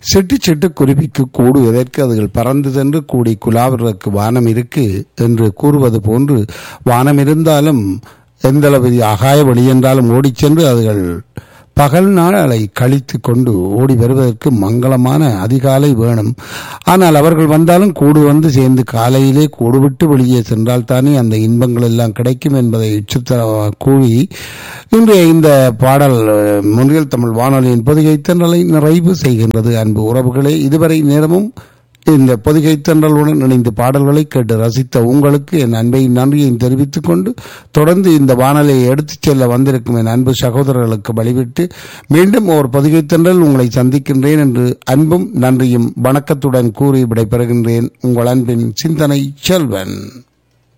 சிட்டு சிட்டு குருவிக்கு கூடு எதற்கு அதுகள் பறந்து சென்று கூடி குலாவதற்கு வானம் இருக்கு என்று கூறுவது போன்று வானம் இருந்தாலும் எந்தளவு அகாய வழி என்றாலும் ஓடிச் சென்று அதுகள் பகல் நாளை கழித்து கொண்டு ஓடி வருவதற்கு மங்களமான அதிகாலை வேணும் ஆனால் அவர்கள் வந்தாலும் கூடு வந்து சேர்ந்து காலையிலே கூடு விட்டு வெளியே சென்றால் தானே அந்த இன்பங்கள் எல்லாம் கிடைக்கும் என்பதை சுத்த கூறி இன்றைய இந்த பாடல் அஹ், முன்னில் தமிழ் வானொலியின் பொதிகை தென்றலை நிறைவு செய்கின்றது அன்பு உறவுகளே இதுவரை நேரமும் இந்த பொதிகை தென்றலுடன் இணைந்து பாடல்களை கேட்டு ரசித்த உங்களுக்கு என் அன்பை நன்றியையும் தெரிவித்துக் கொண்டு தொடர்ந்து இந்த வானொலியை எடுத்துச் செல்ல வந்திருக்கும் என் அன்பு சகோதரர்களுக்கு வழிவிட்டு மீண்டும் ஒரு பொதிகை தென்றல் உங்களை சந்திக்கின்றேன் என்று அன்பும் நன்றியும் வணக்கத்துடன் கூறி விடைபெறுகின்றேன் உங்கள் அன்பின் சிந்தனை செல்வன்